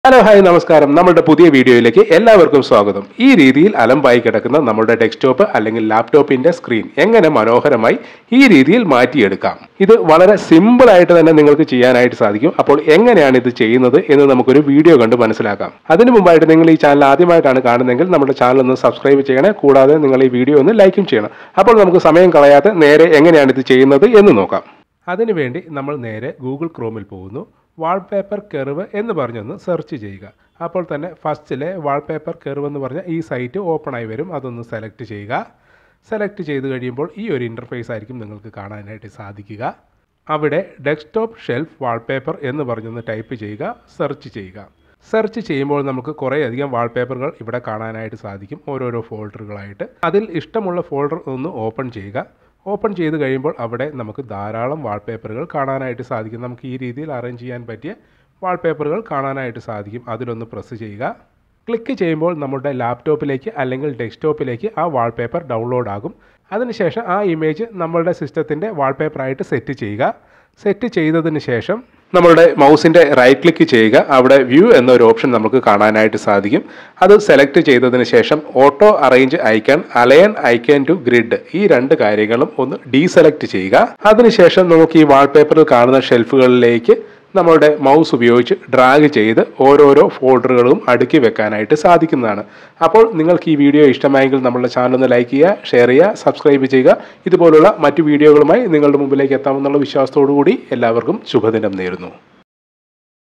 hello hi നമസ്കാരം നമ്മുടെ പുതിയ വീഡിയോയിലേക്ക് എല്ലാവർക്കും സ്വാഗതം ഈ രീതിയിൽ അലമ്പായി കിടക്കുന്ന നമ്മുടെ ഡെസ്ക്ടോപ്പ് അല്ലെങ്കിൽ ലാപ്ടോപ്പിന്റെ സ്ക്രീൻ എങ്ങനെ മനോഹരമായി ഈ രീതിയിൽ മാറ്റിയെടുക്കാം ഇത് വളരെ സിമ്പിൾ ആയിട്ട് തന്നെ നിങ്ങൾക്ക് ചെയ്യാനായിട്ട് സാധിക്കും അപ്പോൾ എങ്ങനെയാണ് ഇത് ചെയ്യുന്നത് എന്ന് നമുക്കൊരു വീഡിയോ കണ്ട് മനസ്സിലാക്കാം അതിനു മുമ്പായിട്ട് നിങ്ങൾ ഈ ചാനൽ ആദ്യമായിട്ടാണ് കാണുന്നതെങ്കിൽ നമ്മുടെ ചാനൽ ഒന്ന് സബ്സ്ക്രൈബ് ചെയ്യണേ കൂടാതെ നിങ്ങൾ ഈ വീഡിയോ ഒന്ന് ലൈക്കും ചെയ്യണം അപ്പോൾ നമുക്ക് സമയം കളയാതെ നേരെ എങ്ങനെയാണ് ഇത് ചെയ്യുന്നത് എന്ന് നോക്കാം അതിനുവേണ്ടി നമ്മൾ നേരെ ഗൂഗിൾ ക്രോമിൽ പോകുന്നു വാൾപേപ്പർ കെർവ് എന്ന് പറഞ്ഞൊന്ന് സെർച്ച് ചെയ്യുക അപ്പോൾ തന്നെ ഫസ്റ്റിലെ വാൾപേപ്പർ കെർവ് എന്ന് പറഞ്ഞ ഈ സൈറ്റ് ഓപ്പൺ ആയി വരും അതൊന്ന് സെലക്ട് ചെയ്യുക സെലക്ട് ചെയ്ത് കഴിയുമ്പോൾ ഈ ഒരു ഇൻ്റർഫേസ് ആയിരിക്കും നിങ്ങൾക്ക് കാണാനായിട്ട് സാധിക്കുക അവിടെ ഡെസ്ക്ടോപ്പ് ഷെൽഫ് വാൾപേപ്പർ എന്ന് പറഞ്ഞൊന്ന് ടൈപ്പ് ചെയ്യുക സെർച്ച് ചെയ്യുക സെർച്ച് ചെയ്യുമ്പോൾ നമുക്ക് കുറേയധികം വാൾപേപ്പറുകൾ ഇവിടെ കാണാനായിട്ട് സാധിക്കും ഓരോരോ ഫോൾഡറുകളായിട്ട് അതിൽ ഇഷ്ടമുള്ള ഫോൾഡർ ഒന്ന് ഓപ്പൺ ചെയ്യുക ഓപ്പൺ ചെയ്ത് കഴിയുമ്പോൾ അവിടെ നമുക്ക് ധാരാളം വാൾപേപ്പറുകൾ കാണാനായിട്ട് സാധിക്കും നമുക്ക് ഈ രീതിയിൽ അറേഞ്ച് ചെയ്യാൻ പറ്റിയ വാൾപേപ്പറുകൾ കാണാനായിട്ട് സാധിക്കും അതിലൊന്ന് പ്രസ് ചെയ്യുക ക്ലിക്ക് ചെയ്യുമ്പോൾ നമ്മുടെ ലാപ്ടോപ്പിലേക്ക് അല്ലെങ്കിൽ ഡെസ്ക്ടോപ്പിലേക്ക് ആ വാൾപേപ്പർ ഡൗൺലോഡ് ആകും അതിനുശേഷം ആ ഇമേജ് നമ്മളുടെ സിസ്റ്റത്തിൻ്റെ വാൾപേപ്പറായിട്ട് സെറ്റ് ചെയ്യുക സെറ്റ് ചെയ്തതിന് ശേഷം നമ്മളുടെ മൗസിൻ്റെ റൈറ്റ് ക്ലിക്ക് ചെയ്യുക അവിടെ വ്യൂ എന്നൊരു ഓപ്ഷൻ നമുക്ക് കാണാനായിട്ട് സാധിക്കും അത് സെലക്ട് ചെയ്തതിന് ശേഷം auto arrange icon align icon to grid ഈ രണ്ട് കാര്യങ്ങളും ഒന്ന് ഡീസെലക്ട് ചെയ്യുക അതിനുശേഷം നമുക്ക് ഈ വാൾപേപ്പറിൽ കാണുന്ന ഷെൽഫുകളിലേക്ക് നമ്മളുടെ മൗസ് ഉപയോഗിച്ച് ഡ്രാഗ് ചെയ്ത് ഓരോരോ ഫോൾഡറുകളും അടുക്കി വെക്കാനായിട്ട് സാധിക്കുന്നതാണ് അപ്പോൾ നിങ്ങൾക്ക് ഈ വീഡിയോ ഇഷ്ടമായെങ്കിൽ നമ്മളുടെ ചാനൽ ഒന്ന് ലൈക്ക് ചെയ്യുക ഷെയർ ചെയ്യുക സബ്സ്ക്രൈബ് ചെയ്യുക ഇതുപോലുള്ള മറ്റു വീഡിയോകളുമായി നിങ്ങളുടെ മുമ്പിലേക്ക് എത്താമെന്നുള്ള വിശ്വാസത്തോടു കൂടി എല്ലാവർക്കും ശുഭദിനം നേരുന്നു